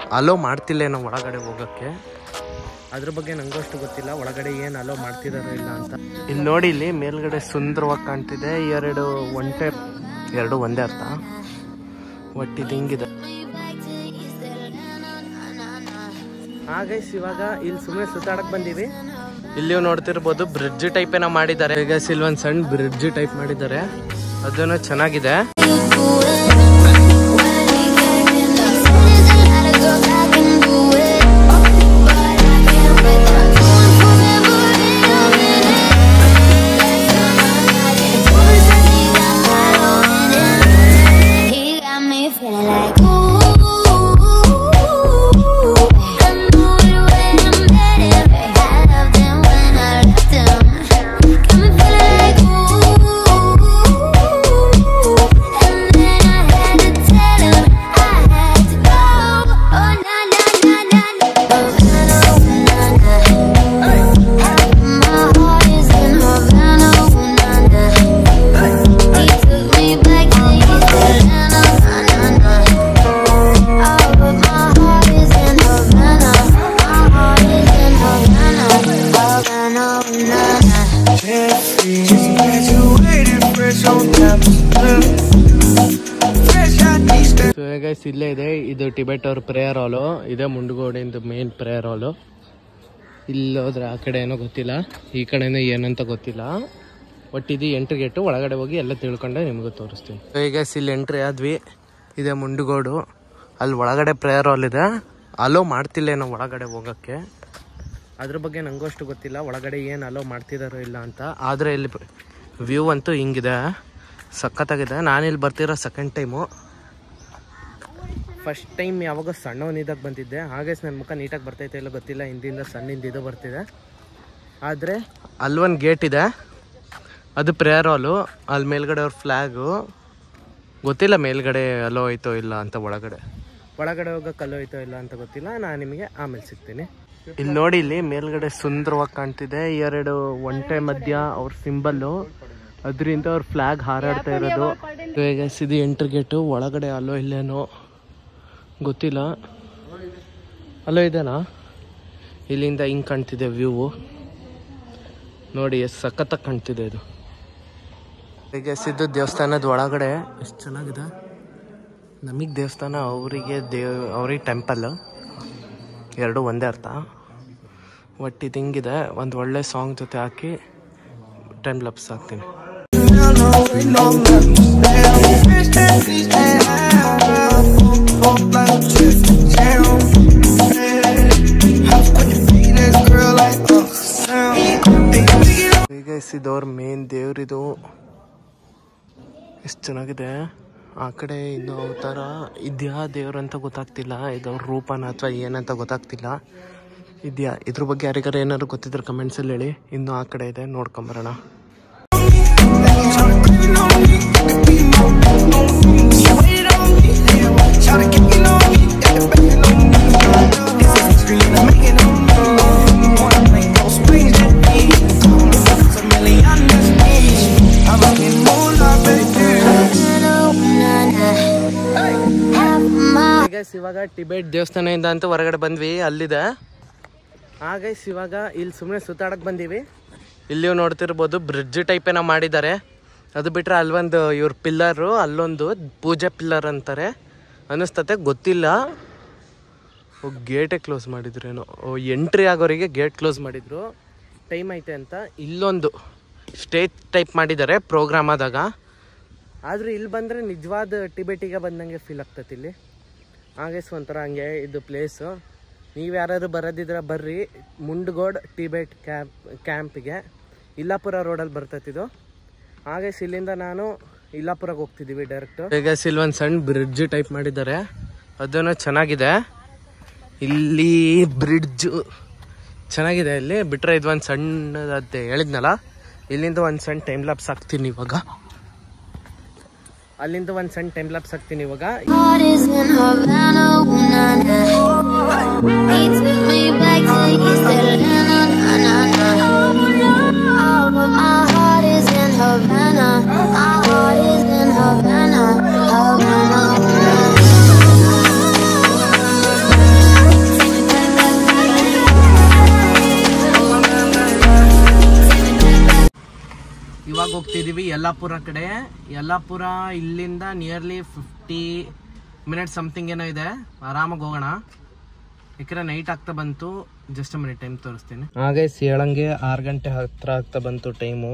Hello ಮಾಡ್ತಿಲ್ಲೇನೋ ಒಳಗಡೆ ಹೋಗೋಕ್ಕೆ ಅದ್ರ ಬಗ್ಗೆ ನನಗೂ ಅಷ್ಟು ಗೊತ್ತಿಲ್ಲ ಒಳಗಡೆ ಏನು ಅಲೋ ಮಾಡ್ತಿದಾರೋ ಇಲ್ಲ ಅಂತ ಇಲ್ಲಿ ನೋಡಿ ಇಲ್ಲಿ ಮೇಲ್ಗಡೆ ಸುಂದರವಾಗಿ ಕಾಣ್ತಿದೆ ಎರಡು ಒಂಟೆ ಎರಡು ಒಂದೇ ಅರ್ಥ ಒಟ್ಟಿದ್ದು ಹಿಂಗಿದೆ ಹಾಗೈಸ್ ಇವಾಗ ಇಲ್ಲಿ ಸುಮ್ಮನೆ ಸುತ್ತಾಡಕ್ ಬಂದೀವಿ ಇಲ್ಲಿ ನೋಡ್ತಿರ್ಬೋದು ಬ್ರಿಡ್ಜ್ ಟೈಪ್ ಏನೋ ಮಾಡಿದ್ದಾರೆ ಈಗ ಇಲ್ಲಿ ಒಂದು ಸಣ್ಣ ಬ್ರಿಡ್ಜ್ ಟೈಪ್ ಮಾಡಿದ್ದಾರೆ ಅದನ್ನು ಚೆನ್ನಾಗಿದೆ He got me feeling like ooh. I know it when I'm better. I loved him when I left him. Got me feeling like ooh. And then I had to tell him I had to go. Oh na na na na na. Oh na na na na. My heart is in Havana. Oh na na. He took me back to East Atlanta, na na na. Oh, but my heart is in Havana. My heart is in Havana, Havana, na na. Just graduated fresh on campus. Fresh out East guys ಇಲ್ಲೇ ಇದೆ ಇದು Tibet ಅವ್ರ prayer ಹಾಲು ಇದೆ ಮುಂಡಗೋಡಿಂದ main prayer ಹಾಲು ಇಲ್ಲಿ ಹೋದ್ರೆ ಆ ಕಡೆ ಏನೋ ಗೊತ್ತಿಲ್ಲ ಈ ಕಡೆನೂ ಏನಂತ ಗೊತ್ತಿಲ್ಲ ಒಟ್ಟು ಇದು ಎಂಟ್ರಿ ಗೇಟು ಒಳಗಡೆ ಹೋಗಿ ಎಲ್ಲ ತಿಳ್ಕೊಂಡೆ ನಿಮಗೂ ತೋರಿಸ್ತೀನಿ ಈಗ ಇಲ್ಲಿ ಎಂಟ್ರಿ ಆದ್ವಿ ಇದೆ ಮುಂಡಗೋಡು ಅಲ್ಲಿ ಒಳಗಡೆ ಪ್ರೇಯರ್ ಹಾಲ್ ಇದೆ ಅಲೋ ಮಾಡ್ತಿಲ್ಲೇನೋ ಒಳಗಡೆ ಹೋಗೋಕ್ಕೆ ಅದ್ರ ಬಗ್ಗೆ ನನಗೂ ಅಷ್ಟು ಗೊತ್ತಿಲ್ಲ ಒಳಗಡೆ ಏನು ಅಲೋ ಮಾಡ್ತಿದಾರೋ ಇಲ್ಲ ಅಂತ ಆದರೆ ಇಲ್ಲಿ ವ್ಯೂ ಅಂತೂ ಹಿಂಗಿದೆ ಸಖತ್ತಾಗಿದೆ ನಾನಿಲ್ಲಿ ಬರ್ತಿರೋ ಸೆಕೆಂಡ್ ಟೈಮು ಫಸ್ಟ್ ಟೈಮ್ ಯಾವಾಗ ಸಣ್ಣವನಿದ್ದಾಗ ಬಂದಿದ್ದೆ ಹಾಗೆ ನನ್ನ ಮುಖ ನೀಟಾಗಿ ಬರ್ತೈತೆ ಇಲ್ಲ ಗೊತ್ತಿಲ್ಲ ಹಿಂದಿಂದ ಸಣ್ಣಿಂದ ಇದು ಬರ್ತಿದೆ ಆದರೆ ಅಲ್ಲೊಂದು ಗೇಟ್ ಇದೆ ಅದು ಪ್ರೇಯರ್ ಹಾಲು ಅಲ್ಲಿ ಮೇಲ್ಗಡೆ ಅವ್ರ ಫ್ಲ್ಯಾಗು ಗೊತ್ತಿಲ್ಲ ಮೇಲ್ಗಡೆ ಅಲೋ ಐತೋ ಇಲ್ಲ ಅಂತ ಒಳಗಡೆ ಒಳಗಡೆ ಹೋಗೋಕೆ ಅಲೋ ಐತೋ ಇಲ್ಲ ಅಂತ ಗೊತ್ತಿಲ್ಲ ನಾನು ನಿಮಗೆ ಆಮೇಲೆ ಸಿಗ್ತೀನಿ ಇಲ್ಲಿ ನೋಡಿ ಇಲ್ಲಿ ಮೇಲ್ಗಡೆ ಸುಂದರವಾಗಿ ಕಾಣ್ತಿದೆ ಎರಡು ಒಂಟೆ ಮಧ್ಯ ಅವ್ರ ಸಿಂಬಲ್ಲು ಅದರಿಂದ ಅವ್ರ ಫ್ಲ್ಯಾಗ್ ಹಾರಾಡ್ತಾ ಇರೋದು ಈಗ ಇದು ಎಂಟ್ರ್ ಗೇಟು ಒಳಗಡೆ ಅಲ್ಲೋ ಇಲ್ಲೇನೋ ಗೊತ್ತಿಲ್ಲ ಅಲ್ಲೋ ಇದೇನಾ ಇಲ್ಲಿಂದ ಹಿಂಗೆ ಕಾಣ್ತಿದೆ ವ್ಯೂವು ನೋಡಿ ಎಷ್ಟು ಸಖತ್ತಾಗಿ ಕಾಣ್ತಿದೆ ಇದು ಈಗ ಸಿದ್ದು ದೇವಸ್ಥಾನದ ಒಳಗಡೆ ಎಷ್ಟು ಚೆನ್ನಾಗಿದೆ ನಮಗೆ ದೇವಸ್ಥಾನ ಅವರಿಗೆ ದೇವ್ ಅವ್ರಿಗೆ ಟೆಂಪಲ್ ಎರಡು ಒಂದೇ ಅರ್ಥ ಒಟ್ಟಿದ್ದು ಹಿಂಗಿದೆ ಒಂದು ಒಳ್ಳೆ ಸಾಂಗ್ ಜೊತೆ ಹಾಕಿ ಟೈಮ್ ಲಪ್ಸ್ ಹಾಕ್ತೀನಿ ಈಗ ಇದ್ದವ್ರ ಮೇನ್ ದೇವ್ರಿದು ಎಷ್ಟು ಚೆನ್ನಾಗಿದೆ ಆ ಕಡೆ ಇನ್ನು ಅವತಾರ ಇದ್ಯಾ ದೇವ್ರು ಅಂತ ಗೊತ್ತಾಗ್ತಿಲ್ಲ ಇದು ಅವ್ರ ರೂಪನ ಅಥವಾ ಏನಂತ ಗೊತ್ತಾಗ್ತಿಲ್ಲ ಇದ್ಯಾ ಇದ್ರ ಬಗ್ಗೆ ಯಾರಿಗಾರ ಏನಾದ್ರು ಗೊತ್ತಿದ್ರೆ ಕಮೆಂಟ್ಸಲ್ಲಿ ಹೇಳಿ ಇನ್ನು ಆ ಕಡೆ ಇದೆ ನೋಡ್ಕೊಂಬರೋಣ ಗೈಸ್ ಇವಾಗ ಟಿಬೆಟ್ ದೇವಸ್ಥಾನದಿಂದ ಅಂತ ಹೊರಗಡೆ ಬಂದ್ವಿ ಅಲ್ಲಿದೆ ಗೈಸ್ ಇವಾಗ ಇಲ್ಲಿ ಸುಮ್ಮನೆ ಸುತ್ತಾಡಕ್ ಬಂದೀವಿ ಇಲ್ಲಿ ನೋಡ್ತಿರ್ಬೋದು ಬ್ರಿಡ್ಜ್ ಟೈಪ್ ಏನೋ ಮಾಡಿದ್ದಾರೆ ಅದು ಬಿಟ್ರೆ ಅಲ್ಲೊಂದು ಇವ್ರ ಪಿಲ್ಲರು ಅಲ್ಲೊಂದು ಪೂಜೆ ಪಿಲ್ಲರ್ ಅಂತಾರೆ ಅನ್ನಿಸ್ತತೆ ಗೊತ್ತಿಲ್ಲ ಗೇಟೇ ಕ್ಲೋಸ್ ಮಾಡಿದ್ರೇನೋ ಎಂಟ್ರಿ ಆಗೋರಿಗೆ ಗೇಟ್ ಕ್ಲೋಸ್ ಮಾಡಿದ್ರು ಟೈಮ್ ಐತೆ ಅಂತ ಇಲ್ಲೊಂದು ಸ್ಟೇಜ್ ಟೈಪ್ ಮಾಡಿದ್ದಾರೆ ಪ್ರೋಗ್ರಾಮ್ ಆದಾಗ ಆದ್ರೆ ಇಲ್ಲಿ ಬಂದರೆ ನಿಜವಾದ ಟಿಬೆಟಿಗೆ ಬಂದಂಗೆ ಫೀಲ್ ಆಗ್ತೈತಿ ಇಲ್ಲಿ ಹಾಗೆ ಒಂಥರ ಹಂಗೆ ಇದು ಪ್ಲೇಸು ನೀವು ಯಾರಾದ್ರು ಬರೋದಿದ್ರೆ ಬರ್ರಿ ಮುಂಡ್ಗೋಡ್ ಟಿಬೆಟ್ ಕ್ಯಾಂಪ್ ಕ್ಯಾಂಪಿಗೆ ಇಲ್ಲಾಪುರ ರೋಡಲ್ಲಿ ಬರ್ತೈತಿದು ಹಾಗೆ ಇಲ್ಲಿಂದ ನಾನು ಇಲ್ಲಾಪುರಕ್ಕೆ ಹೋಗ್ತಿದ್ದೀವಿ ಡೈರೆಕ್ಟ್ ಈಗ ಇಲ್ಲಿ ಒಂದು ಸಣ್ಣ ಬ್ರಿಡ್ಜ್ ಟೈಪ್ ಮಾಡಿದ್ದಾರೆ ಅದನ್ನು ಚೆನ್ನಾಗಿದೆ ಇಲ್ಲಿ ಬ್ರಿಡ್ಜ್ ಚೆನ್ನಾಗಿದೆ ಇಲ್ಲಿ ಬಿಟ್ರೆ ಇದು ಒಂದು ಸಣ್ಣದಂತೆ ಹೇಳಿದ್ನಲ್ಲ ಇಲ್ಲಿಂದ ಒಂದು ಸಣ್ಣ ಟೈಮ್ ಲ್ಯಾಪ್ಸ್ ಹಾಕ್ತೀನಿ ಇವಾಗ ಅಲ್ಲಿಂದ ಒಂದು ಸಣ್ಣ ಟೈಮ್ ಲ್ಯಾಪ್ಸ್ ಹಾಕ್ತೀನಿ ಇವಾಗ Heart is in Havana, ooh, na na. He took me back to East Atlanta, na na na. Oh, but my heart is in Havana. My heart is in Havana, Havana, ooh, na na. Yellapur ಕಡೆ ಯಲ್ಲಾಪುರ ಇಲ್ಲಿಂದ nearly fifty minute something ಏನೋ ಇದೆ ಆರಾಮಾಗಿ ಹೋಗೋಣ ಯಾಕಂದ್ರೆ night ಆಗ್ತಾ ಬಂತು just minute time ತೋರಿಸ್ತೀನಿ ಹಾಗೆ ಸೇಳಂಗೆ ಆರು ಗಂಟೆ ಹತ್ರ ಆಗ್ತಾ ಬಂತು ಟೈಮು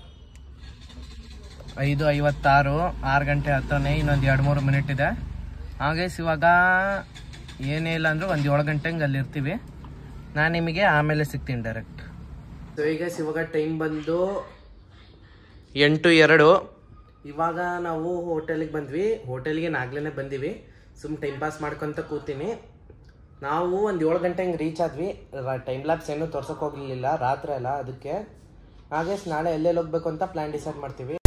ಐದು ಐವತ್ತಾರು ಆರು ಗಂಟೆ ಹತ್ತನೇ ಇನ್ನೊಂದು ಎರಡು ಮೂರು ಮಿನಿಟ್ ಇದೆ ಹಾಗೆ ಇವಾಗ ಏನೇ ಇಲ್ಲ ಅಂದರೂ ಒಂದು ಏಳು ಗಂಟೆ ಹಂಗೆ ಅಲ್ಲಿರ್ತೀವಿ ನಾನು ನಿಮಗೆ ಆಮೇಲೆ ಸಿಗ್ತೀನಿ ಡೈರೆಕ್ಟ್ ಸೊ ಈಗ ಇವಾಗ ಟೈಮ್ ಬಂದು ಎಂಟು ಎರಡು ಇವಾಗ ನಾವು ಹೋಟೆಲಿಗೆ ಬಂದ್ವಿ ಹೋಟೆಲ್ಗೆ ನಾಗ್ಲೇ ಬಂದಿವಿ ಸುಮ್ ಟೈಮ್ ಪಾಸ್ ಮಾಡ್ಕೊತ ಕೂತೀನಿ ನಾವು ಒಂದು ಏಳು ಗಂಟೆ ಹಂಗೆ ರೀಚ್ ಆದ್ವಿ ಟೈಮ್ ಲ್ಯಾಬ್ಸ್ ಏನೂ ತೋರ್ಸೋಕೆ ಹೋಗ್ಲಿಲ್ಲ ರಾತ್ರಿ ಅಲ್ಲ ಅದಕ್ಕೆ ಹಾಗೆ ನಾಳೆ ಎಲ್ಲೆಲ್ಲಿ ಹೋಗ್ಬೇಕು ಅಂತ ಪ್ಲ್ಯಾನ್ ಡಿಸೈಡ್ ಮಾಡ್ತೀವಿ